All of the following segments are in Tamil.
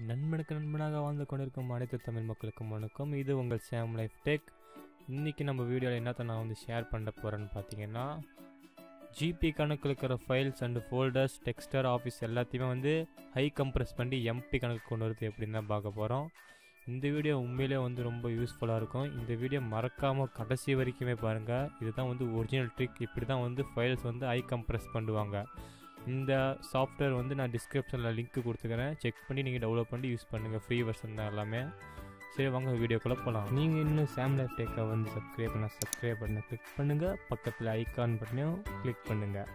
நண்பனுக்கு நண்பனாக வாழ்ந்து கொண்டிருக்கும் அனைத்து தமிழ் மக்களுக்கும் வணக்கம் இது உங்கள் சேம் லைஃப் டெக் இன்றைக்கி நம்ம வீடியோவில் என்னத்தை நான் வந்து ஷேர் பண்ண போகிறேன்னு பார்த்தீங்கன்னா ஜிபி கணக்கில் இருக்கிற files and folders Dexter office எல்லாத்தையுமே வந்து ஹை கம்ப்ரெஸ் பண்ணி எம்பி கணக்கு கொண்டு வரது எப்படின்னு தான் பார்க்க போகிறோம் இந்த வீடியோ உண்மையிலே வந்து ரொம்ப யூஸ்ஃபுல்லாக இருக்கும் இந்த வீடியோ மறக்காமல் கடைசி வரைக்குமே பாருங்கள் இதுதான் வந்து ஒரிஜினல் ட்ரிக் இப்படி தான் வந்து ஃபைல்ஸ் வந்து ஹை கம்ப்ரெஸ் பண்ணுவாங்க இந்த சாஃப்ட்வேர் வந்து நான் டிஸ்கிரிப்ஷனில் லிங்க் கொடுத்துக்கிறேன் செக் பண்ணி நீங்கள் டவுன்லோட் பண்ணி யூஸ் பண்ணுங்கள் ஃப்ரீ வெர்ஷன் தான் எல்லாமே சரி வாங்க வீடியோக்குள்ளே போகலாம் நீங்கள் இன்னும் சாம் லைஃப் டேக்கை வந்து சப்ஸ்கிரைப் பண்ண சப்ஸ்கிரைப் பண்ண கிளிக் பண்ணுங்கள் பக்கத்தில் ஐகான் பட்டனையும் கிளிக் பண்ணுங்கள்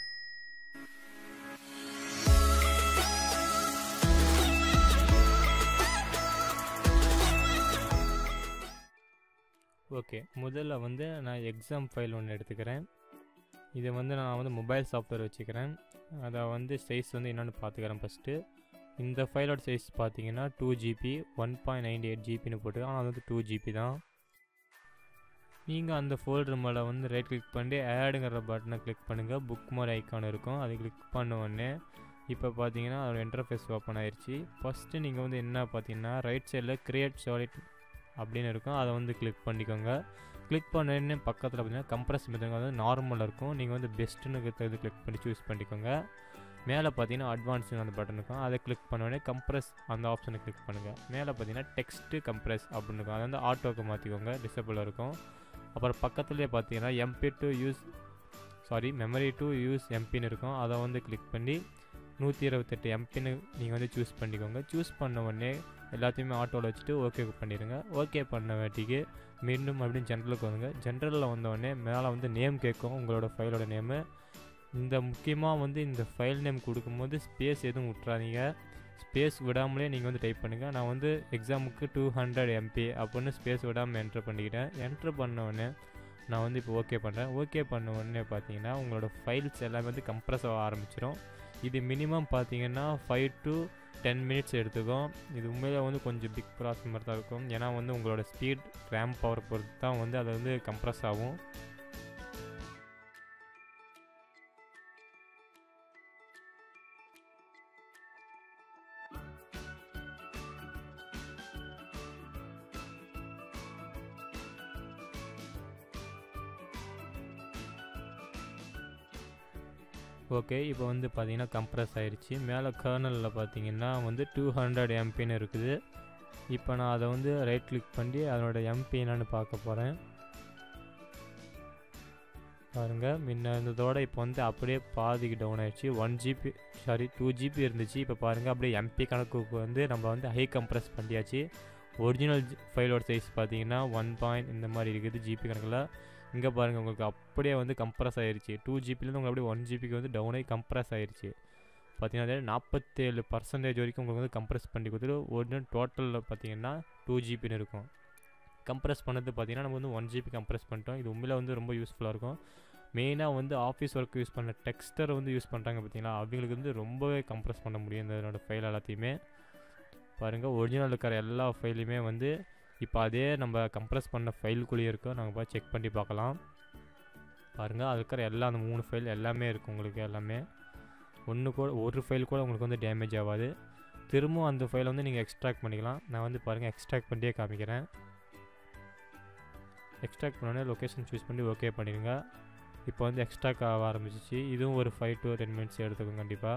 ஓகே முதல்ல வந்து நான் எக்ஸாம் ஃபைல் ஒன்று எடுத்துக்கிறேன் இதை வந்து நான் வந்து மொபைல் சாஃப்ட்வேர் வச்சுக்கிறேன் அதை வந்து சைஸ் வந்து என்னென்னு பார்த்துக்கிறேன் ஃபஸ்ட்டு இந்த ஃபைலோட சைஸ் பார்த்தீங்கன்னா two GB one point ninety eight ஜிபின்னு போட்டு ஆனால் அது வந்து டூ ஜிபி தான் நீங்கள் அந்த ஃபோல்டர் மேலே வந்து ரைட் கிளிக் பண்ணி ஆடுங்கிற பட்டனை கிளிக் பண்ணுங்கள் புக் மாதிரி ஐக்கான் இருக்கும் அதை கிளிக் பண்ண உடனே இப்போ பார்த்தீங்கன்னா அதோட இன்டர்ஃபேஸ் ஓப்பன் ஆயிடுச்சு ஃபஸ்ட்டு நீங்கள் வந்து என்ன பார்த்தீங்கன்னா ரைட் சைடில் க்ரியேட் சாலிட் அப்படின்னு இருக்கும் அதை வந்து கிளிக் பண்ணிக்கோங்க கிளிக் பண்ண பக்கத்தில் பார்த்தீங்கன்னா கம்ப்ரஸ் மெத்தட் வந்து நார்மலாக இருக்கும் நீங்கள் வந்து பெஸ்ட்டுன்னு இது கிளிக் பண்ணி சூஸ் பண்ணிக்கோங்க மேலே பார்த்தீங்கன்னா அட்வான்ஸுங்க அந்த பட்டன் இருக்கும் அதை கிளிக் பண்ணோடனே கம்ப்ரஸ் அந்த ஆப்ஷனை கிளிக் பண்ணுங்கள் மேலே பார்த்தீங்கன்னா டெக்ஸ்ட்டு கம்ப்ரஸ் அப்படின்னு இருக்கும் அதை வந்து ஆட்டோக்கு மாற்றிக்கோங்க டிசபிளாக இருக்கும் அப்புறம் பக்கத்துலேயே பார்த்தீங்கன்னா MB to use sorry memory to use எம்பின்னு இருக்கும் அதை வந்து கிளிக் பண்ணி நூற்றி இருபத்தெட்டு எம்பின்னு நீங்கள் வந்து சூஸ் பண்ணிக்கோங்க சூஸ் பண்ண உடனே எல்லாத்தையுமே ஆட்டோவில் வச்சுட்டு ஓகே பண்ணிடுங்க ஓகே பண்ண வேட்டிக்கு மீண்டும் அப்படின்னு ஜென்ரலுக்கு வந்துங்க ஜென்ரலில் வந்தோடனே மேலே வந்து நேம் கேட்கும் உங்களோட ஃபைலோட நேமு இந்த முக்கியமாக வந்து இந்த ஃபைல் நேம் கொடுக்கும்போது ஸ்பேஸ் எதுவும் விட்றாதீங்க ஸ்பேஸ் விடாமலே நீங்கள் வந்து டைப் பண்ணுங்கள் நான் வந்து எக்ஸாமுக்கு டூ ஹண்ட்ரட் எம்பி அப்படின்னு ஸ்பேஸ் விடாமல் என்ட்ரு பண்ணிக்கிட்டேன் என்ட்ரு பண்ண உடனே நான் வந்து இப்போ ஓகே பண்ணுறேன் ஓகே பண்ண உடனே பார்த்தீங்கன்னா உங்களோட ஃபைல்ஸ் எல்லாமே வந்து கம்ப்ரஸ் ஆக ஆரம்பிச்சிடும் இது மினிமம் பார்த்தீங்கன்னா ஃபைவ் டு டென் மினிட்ஸ் எடுத்துக்கும் இது உண்மையிலே வந்து கொஞ்சம் பிக் ப்ராசஸ் மாதிரி தான் இருக்கும் ஏன்னா வந்து உங்களோட ஸ்பீட் ரேம் பவர் பொறுத்து தான் வந்து அது வந்து கம்ப்ரஸ் ஆகும் ஓகே இப்போ வந்து பார்த்தீங்கன்னா கம்ப்ரஸ் ஆயிடுச்சு மேலே கர்னலில் பார்த்தீங்கன்னா வந்து டூ ஹண்ட்ரட் எம்பின்னு இருக்குது இப்போ நான் அதை வந்து ரைட் கிளிக் பண்ணி அதனோட எம்பி என்னன்னு பார்க்க போகிறேன் பாருங்கள் முன்ன இருந்ததோட இப்போ வந்து அப்படியே பாதிக்கு டவுன் ஆயிடுச்சு one GB sorry two GB இருந்துச்சு இப்போ பாருங்கள் அப்படியே எம்பி கணக்குக்கு வந்து நம்ம வந்து ஹை கம்ப்ரஸ் பண்ணியாச்சு ஒரிஜினல் ஃபைலோட சைஸ் பார்த்தீங்கன்னா ஒன் பாயிண்ட் இந்த மாதிரி இருக்குது ஜிபி கணக்கில் இங்கே பாருங்கள் உங்களுக்கு அப்படியே வந்து கம்ப்ரஸ் ஆயிடுச்சு டூ ஜிபிலேருந்து உங்களுக்கு அப்படியே ஒன் ஜிபிக்கு வந்து டவுன் ஆகி கம்ப்ரஸ் ஆயிடுச்சு பார்த்தீங்கன்னா நாற்பத்தேழு பர்சன்டேஜ் வரைக்கும் உங்களுக்கு வந்து கம்ப்ரஸ் பண்ணி கொடுத்துட்டு ஒரிஜினல் டோட்டலில் பார்த்தீங்கன்னா டூ ஜிபின்னு இருக்கும் கம்ப்ரஸ் பண்ணது பார்த்தீங்கன்னா நம்ம வந்து ஒன் ஜிபி கம்ப்ரஸ் பண்ணிட்டோம் இது உண்மையில் வந்து ரொம்ப யூஸ்ஃபுல்லாக இருக்கும் மெயினாக வந்து ஆஃபீஸ் ஒர்க் யூஸ் பண்ண டெக்ஸ்டர் வந்து யூஸ் பண்ணுறாங்க பார்த்தீங்களா அவங்களுக்கு வந்து ரொம்பவே கம்ப்ரஸ் பண்ண முடியும் இந்த ஃபைல் எல்லாத்தையுமே பாருங்கள் ஒரிஜினல் இருக்கிற எல்லா ஃபைலையுமே வந்து இப்போ அதே நம்ம கம்ப்ரஸ் பண்ண ஃபைலுக்குள்ளேயே இருக்கோம் நாங்கள் போய் செக் பண்ணி பார்க்கலாம் பாருங்கள் அது இருக்கிற எல்லா அந்த மூணு ஃபைல் எல்லாமே இருக்குது உங்களுக்கு எல்லாமே ஒன்று கூட ஒரு ஃபைல் கூட உங்களுக்கு வந்து டேமேஜ் ஆகாது திரும்பவும் அந்த ஃபைலை வந்து நீங்கள் எக்ஸ்ட்ராக்ட் பண்ணிக்கலாம் நான் வந்து பாருங்கள் எக்ஸ்ட்ராக்ட் பண்ணியே காமிக்கிறேன் எக்ஸ்ட்ராக்ட் பண்ணோடனே லொக்கேஷன் சூஸ் பண்ணி ஓகே பண்ணிடுங்க இப்போ வந்து எக்ஸ்ட்ராக்ட் ஆக ஆரம்பிச்சிச்சு இதுவும் ஒரு ஃபைவ் டு டென் மினிட்ஸ் எடுத்துக்கும் கண்டிப்பாக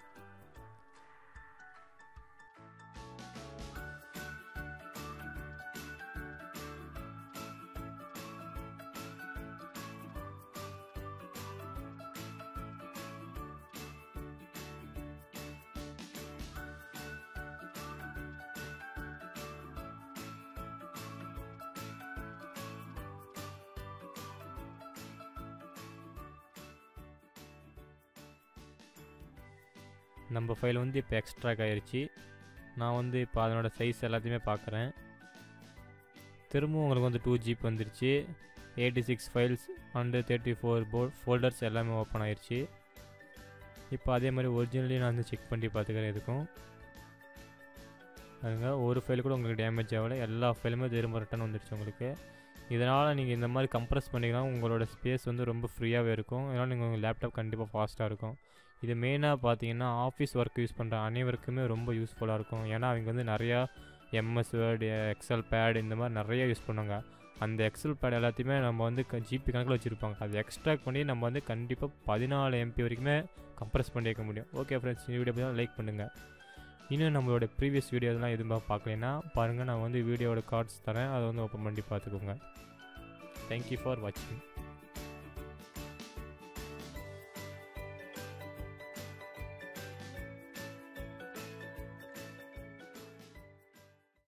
நம்ம ஃபைல் வந்து இப்போ எக்ஸ்ட்ராக் ஆயிடுச்சு நான் வந்து இப்போ அதனோட சைஸ் எல்லாத்தையுமே பார்க்குறேன் திரும்பவும் உங்களுக்கு வந்து டூ ஜிபி வந்துருச்சு eighty six files and thirty four போர்ட் ஃபோல்டர்ஸ் எல்லாமே ஓப்பன் ஆயிடுச்சு இப்போ அதே மாதிரி ஒரிஜினலி நான் வந்து செக் பண்ணி பார்த்துக்கிறேன் இதுக்கும் பாருங்க ஒரு ஃபைல் கூட உங்களுக்கு டேமேஜ் ஆகலை எல்லா ஃபைலுமே திரும்ப ரிட்டன் வந்துருச்சு உங்களுக்கு இதனால் நீங்கள் இந்த மாதிரி கம்ப்ரஸ் பண்ணிக்கலாம் உங்களோட ஸ்பேஸ் வந்து ரொம்ப ஃப்ரீயாகவே இருக்கும் இதனால் நீங்கள் உங்கள் லேப்டாப் கண்டிப்பாக ஃபாஸ்ட்டாக இருக்கும் இது மெயினாக பார்த்தீங்கன்னா ஆஃபீஸ் ஒர்க் யூஸ் பண்ணுற அனைவருக்குமே ரொம்ப யூஸ்ஃபுல்லாக இருக்கும் ஏன்னா அவங்க வந்து நிறையா எம்எஸ் வேர்டு எக்ஸல் பேட் இந்த மாதிரி நிறைய யூஸ் பண்ணுவாங்க அந்த எக்ஸல் பேட் எல்லாத்தையுமே நம்ம வந்து ஜிபி கணக்கில் வச்சுருப்பாங்க அதை எக்ஸ்ட்ராக்ட் பண்ணி நம்ம வந்து கண்டிப்பாக பதினாலு எம்பி வரைக்குமே கம்ப்ரஸ் பண்ணி வைக்க முடியும் ஓகே ஃப்ரெண்ட்ஸ் இந்த வீடியோ லைக் பண்ணுங்கள் இன்னும் நம்மளோட ப்ரீவியஸ் வீடியோலாம் எதுவும் பார்க்கலைன்னா பாருங்கள் நான் வந்து வீடியோட கார்ட்ஸ் தரேன் அதை வந்து ஓப்பன் பண்ணி பார்த்துக்கோங்க தேங்க்யூ ஃபார் வாட்சிங்